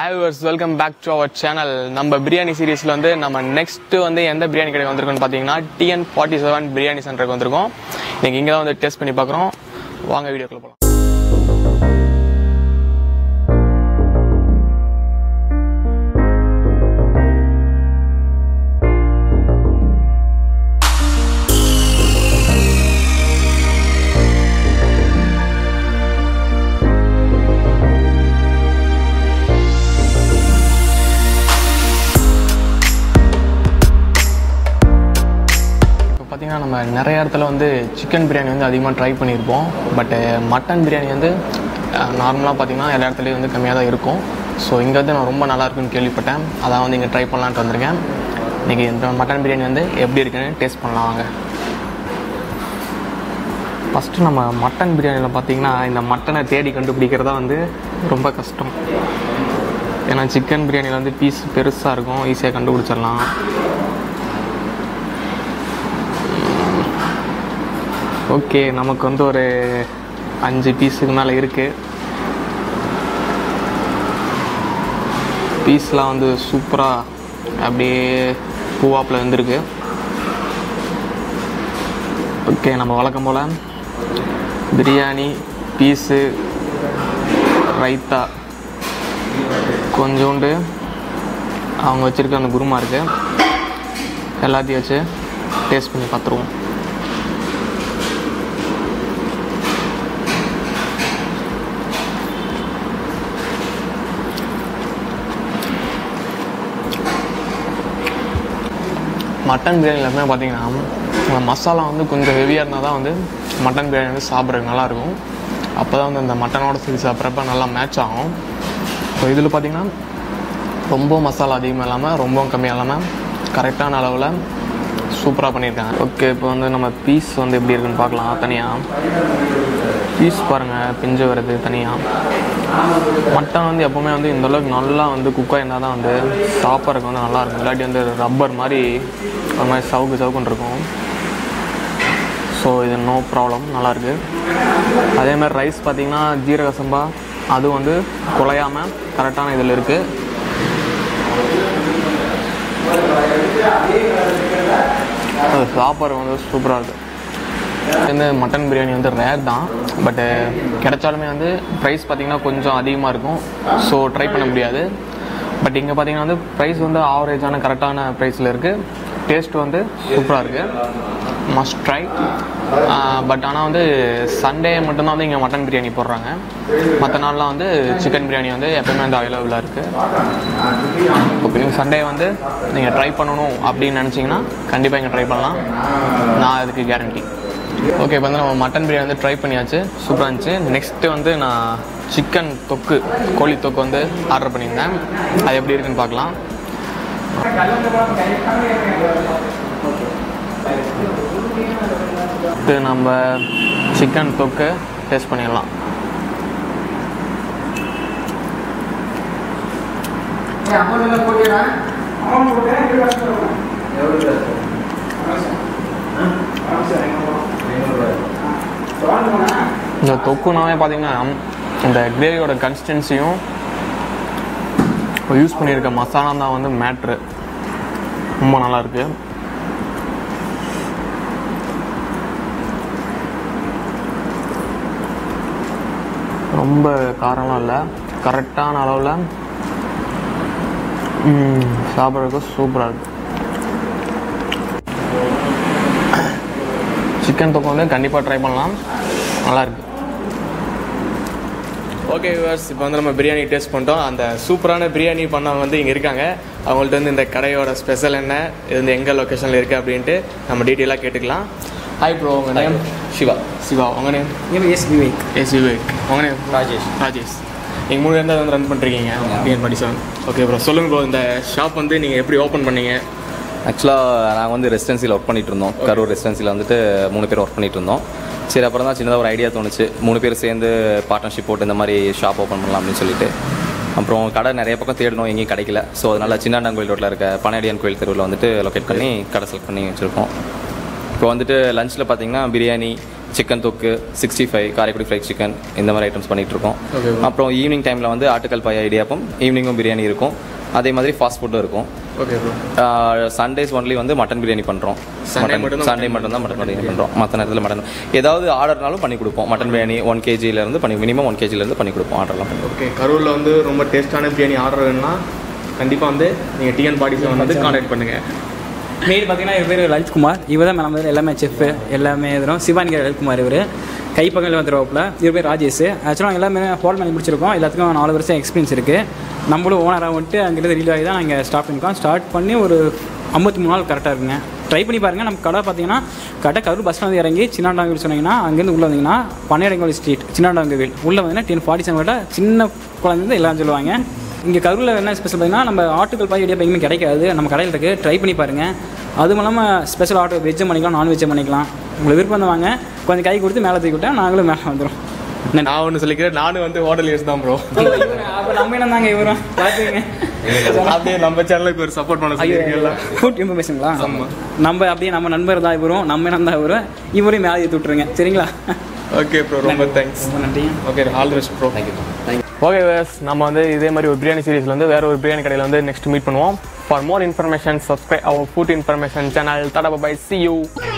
hi viewers welcome back to our channel நம்ம பிரியாணி சீரிஸில் வந்து நம்ம நெக்ஸ்ட் வந்து எந்த பிரியாணி கடைக்கு வந்திருக்கோம்னு பார்த்தீங்கன்னா டிஎன் ஃபார்ட்டி செவன் பிரியாணி சென்டருக்கு வந்திருக்கோம் இன்னைக்கு இங்கே தான் வந்து டேஸ்ட் பண்ணி பார்க்குறோம் வாங்க வீடியோக்குள்ள போகலாம் இப்போ பார்த்தீங்கன்னா நம்ம நிறைய இடத்துல வந்து சிக்கன் பிரியாணி வந்து அதிகமாக ட்ரை பண்ணியிருப்போம் பட்டு மட்டன் பிரியாணி வந்து நார்மலாக பார்த்தீங்கன்னா எல்லா இடத்துலையும் வந்து கம்மியாக தான் இருக்கும் ஸோ இங்கே வந்து நான் ரொம்ப நல்லா இருக்குன்னு கேள்விப்பட்டேன் அதான் வந்து இங்கே ட்ரை பண்ணலான்ட்டு வந்திருக்கேன் இன்றைக்கி இந்த மட்டன் பிரியாணி வந்து எப்படி இருக்குன்னு டேஸ்ட் பண்ணலாம் வாங்க ஃபஸ்ட்டு நம்ம மட்டன் பிரியாணியில் பார்த்தீங்கன்னா இந்த மட்டனை தேடி கண்டுபிடிக்கிறதா வந்து ரொம்ப கஷ்டம் ஏன்னா சிக்கன் பிரியாணியில் வந்து பீஸ் பெருசாக இருக்கும் ஈஸியாக கண்டுபிடிச்சிடலாம் ஓகே நமக்கு வந்து ஒரு அஞ்சு பீஸுக்கு மேலே இருக்குது பீஸ்லாம் வந்து சூப்பராக அப்படியே பூவாப்பில் வந்துருக்கு ஓகே நம்ம வழக்கம் போல் பிரியாணி பீஸு ரைத்தா கொஞ்சோண்டு அவங்க வச்சுருக்க அந்த குருமா இருக்குது எல்லாத்தையும் வச்சு டேஸ்ட் பண்ணி பார்த்துருவோம் மட்டன் பிரியாணியில் எப்பவுமே பார்த்தீங்கன்னா அந்த மசாலா வந்து கொஞ்சம் ஹெவியாக இருந்தால் தான் வந்து மட்டன் பிரியாணி வந்து சாப்பிட்றதுக்கு நல்லாயிருக்கும் அப்போ தான் வந்து அந்த மட்டனோட சேர்த்து சாப்பிட்றப்ப நல்லா மேட்ச் ஆகும் ஸோ இதில் பார்த்தீங்கன்னா ரொம்ப மசாலா அதிகமாக இல்லாமல் ரொம்பவும் கம்மியாக இல்லாமல் கரெக்டான அளவில் சூப்பராக பண்ணியிருக்காங்க ஓகே இப்போ வந்து நம்ம பீஸ் வந்து எப்படி இருக்குன்னு பார்க்கலாம் தனியாக பீஸ் பாருங்கள் பிஞ்சு வருது தனியாக மட்டன் வந்து எப்போவுமே வந்து இந்த அளவுக்கு நல்லா வந்து குக்காக இருந்தால் தான் வந்து சாப்பிட்றதுக்கு வந்து நல்லா இருக்கும் இல்லாட்டி வந்து ரப்பர் மாதிரி ஒரு மாதிரி சவுக்கு சவுக்குன்னு இருக்கும் ஸோ இது நோ ப்ராப்ளம் நல்லாயிருக்கு அதே மாதிரி ரைஸ் பார்த்தீங்கன்னா ஜீரக சம்பா அதுவும் வந்து குலையாமல் கரெக்டான இதில் இருக்குது அது சாப்பாடு வந்து சூப்பராக இருக்குது வந்து மட்டன் பிரியாணி வந்து ரேர் தான் பட்டு கிடைச்சாலுமே வந்து ப்ரைஸ் பார்த்திங்கன்னா கொஞ்சம் அதிகமாக இருக்கும் ஸோ ட்ரை பண்ண முடியாது பட் இங்கே பார்த்தீங்கன்னா வந்து ப்ரைஸ் வந்து ஆவரேஜான கரெக்டான ப்ரைஸில் இருக்குது டேஸ்ட் வந்து சூப்பராக இருக்குது மஸ்ட் ட்ரை பட் ஆனால் வந்து சண்டே மட்டும்தான் வந்து இங்கே மட்டன் பிரியாணி போடுறாங்க மற்ற நாள்லாம் வந்து சிக்கன் பிரியாணி வந்து எப்போயுமே வந்து அவைலபிளாக இருக்குது ஓகே நீங்கள் சண்டே வந்து நீங்கள் ட்ரை பண்ணணும் அப்படின்னு நினச்சிங்கன்னா கண்டிப்பாக இங்கே ட்ரை பண்ணலாம் நான் அதுக்கு கேரண்டி ஓகே இப்போ வந்து நம்ம மட்டன் பிரியாணி வந்து ட்ரை பண்ணியாச்சு சூப்பராக இருந்துச்சு நெக்ஸ்ட்டு வந்து நான் சிக்கன் தொக்கு கோழி தொக்கு வந்து ஆர்டர் பண்ணியிருந்தேன் அது எப்படி இருக்குன்னு பார்க்கலாம் இது நம்ம சிக்கன் தொக்கு டேஸ்ட் பண்ணிடலாம் இந்த தொக்குனாவே பார்த்தீங்கன்னா இந்த கிரேவியோட கன்சிஸ்டன்சியும் யூஸ் பண்ணியிருக்க மசாலா தான் வந்து மேட்ரு ரொம்ப நல்லா இருக்கு ரொம்ப காரம்லாம் இல்லை கரெக்டான அளவில் சாப்பிட்றதுக்கு சூப்பராக இருக்குது சிக்கன் தொக்கு வந்து கண்டிப்பாக ட்ரை பண்ணலாம் நல்லா இருக்கு ஓகே விவர்ஸ் இப்போ வந்து நம்ம பிரியாணி டேஸ்ட் பண்ணிட்டோம் அந்த சூப்பரான பிரியாணி பண்ணவங்க வந்து இங்கே இருக்காங்க அவங்கள்ட்ட வந்து இந்த கடையோட ஸ்பெஷல் என்ன இது வந்து எங்கே லொக்கேஷனில் இருக்குது அப்படின்ட்டு நம்ம டீட்டெயிலாக கேட்டுக்கலாம் ஹாய் ப்ரோ உங்கள் நேம் சிவா சிவா உங்கள் name N S Vivek S Vivek உங்கள் நேம் ராஜேஷ் ராஜேஷ் நீங்கள் மூணு இருந்தால் வந்து ரன் பண்ணுறீங்க TN forty seven okay bro சொல்லுங்கள் ப்ரோ இந்த ஷாப் வந்து நீங்கள் எப்படி ஓப்பன் பண்ணீங்க ஆக்சுவலாக நாங்கள் வந்து ரெசிடென்சியில் ஒர்க் பண்ணிட்டு இருந்தோம் கரூர் ரெசிடென்சியில் வந்துட்டு மூணு பேர் ஒர்க் பண்ணிட்டு இருந்தோம் சரி அப்புறம் தான் சின்னதாக ஒரு ஐடியா தோணுச்சு மூணு பேர் சேர்ந்து பார்ட்னர்ஷிப் போட்டு இந்த மாதிரி ஷாப் ஓப்பன் பண்ணலாம் அப்படின்னு சொல்லிட்டு அப்புறம் கடை நிறைய பக்கம் தேடணும் எங்கேயும் கிடைக்கல ஸோ அதனால சின்னாண்டான் கோயில் ரோட்டில் இருக்க பனடியான் கோயில் தெருவில் வந்துட்டு லொக்கேட் பண்ணி கடை செலக்ட் பண்ணி வச்சுருக்கோம் இப்போ வந்துட்டு லஞ்சில் பார்த்தீங்கன்னா பிரியாணி சிக்கன் தொக்கு sixty five Karaikudi fried chicken இந்த மாதிரி ஐட்டம்ஸ் பண்ணிட்டு இருக்கோம் Okay, அப்புறம் ஈவினிங் டைமில் வந்து ஆட்டுக்கல் பாயா இடியாப்பம் ஈவினிங்கும் பிரியாணி இருக்கும் அதே மாதிரி ஃபாஸ்ட் ஃபுட்டும் இருக்கும் ஓகே ப்ரோ சண்டேஸ் ஒன்லி வந்து மட்டன் பிரியாணி பண்ணுறோம் Sunday மட்டும்தான் சண்டே மட்டும் தான் மட்டன் பிரியாணி பண்ணுறோம் மற்ற நேரத்தில் மட்டன் ஏதாவது ஆர்டர்னாலும் பண்ணி கொடுப்போம் மட்டன் பிரியாணி ஒன் கேஜிலேருந்து பண்ணி மினிமம் ஒன் கேஜிலேருந்து பண்ணி கொடுப்போம் ஆர்டர்லாம் பண்ணி ஓகே கரூரில் வந்து ரொம்ப டேஸ்டான பிரியாணி ஆர்டர் வேணும்னா கண்டிப்பாக வந்து நீங்கள் டிஎன் பாடி செவன் வந்து கான்டாக்ட் பண்ணுங்கள் மெயின் பார்த்தீங்கன்னா இவர் பேர் லலித்குமார் இவர் தான் நம்ம எல்லாமே செஃப் எல்லாமே இதுவும் சிவானிகர் லலித்குமார் இவர் கைப்பகல் வந்துருவாப்புல இவர் பேர் ராஜேஷ் ஆக்சுவலாக எல்லாமே ஹோட்டல் மேலே முடிச்சிருக்கோம் எல்லாத்துக்கும் நாலு வருஷம் எக்ஸ்பீரியன்ஸ் இருக்குது நம்மளும் ஓனராக வந்துட்டு அங்கேருந்து ரீல் ஆகி தான் நாங்கள் ஸ்டார்ட் பண்ணியிருக்கோம் ஸ்டார்ட் பண்ணி ஒரு ஐம்பத்தி மூணு நாள் கரெக்டாக இருக்குங்க ட்ரை பண்ணி பாருங்கள் நம்ம கடை பார்த்தீங்கன்னா கரெக்டாக கரூர் பஸ் ஸ்டாண்ட் இறங்கி சின்னாண்டாங்கவில் சொன்னீங்கன்னா அங்கேருந்து உள்ளே வந்தீங்கன்னா பன்னிரங்கோல் ஸ்ட்ரீட் சின்னாண்டாங்கவில் உள்ளே வந்தீங்கன்னா டென் ஃபார்ட்டி செவன் சின்ன குழந்தை எல்லாம் சொல்லுவாங்க இங்கே கரூரில் என்ன ஸ்பெஷல் பார்த்தீங்கன்னா நம்ம ஆட்டுக்கள் பாய் இடியாப்பம் எங்கேயுமே கிடைக்காது நம்ம கடையில் இருக்குது ட்ரை பண்ணி பாருங்கள் அதுவும் இல்லாமல் ஸ்பெஷல் ஆட்டோ வெஜ்ஜும் பண்ணிக்கலாம் நான்வெஜ்ஜும் பண்ணிக்கலாம் உங்களுக்கு விருப்பம் தான் வாங்க கொஞ்சம் கை கொடுத்து மேலே தூக்கி விட்டா நாங்களும் மேலே வந்துடும் நான் ஒன்று சொல்லிக்கிறேன் நானும் வந்து ஹோட்டல் யூஸ் தான் ப்ரோ அப்போ நம்ம என்ன தாங்க இவரும் பார்த்துங்க அப்படியே நம்ம சேனலுக்கு ஒரு சப்போர்ட் பண்ண சொல்லியிருக்கீங்களா ஃபுட் இன்ஃபர்மேஷனுங்களா நம்ம அப்படியே நம்ம நண்பர் தான் இவரும் நம்ம என்ன தான் இவரும் இவரையும் மேலே ஏற்றி விட்ருங்க சரிங்களா ஓகே ப்ரோ ரொம்ப தேங்க்ஸ் ரொம்ப நன்றி okay all the best bro thank you thank you okay வேஸ் நம்ம வந்து இதே மாதிரி ஒரு பிரியாணி சீரிஸ்ல வந்து வேற ஒரு பிரியாணி கடையில் வந்து நெக்ஸ்ட் மீட் பண்ணுவோம் for more information subscribe our food information channel தடா பை சி யூ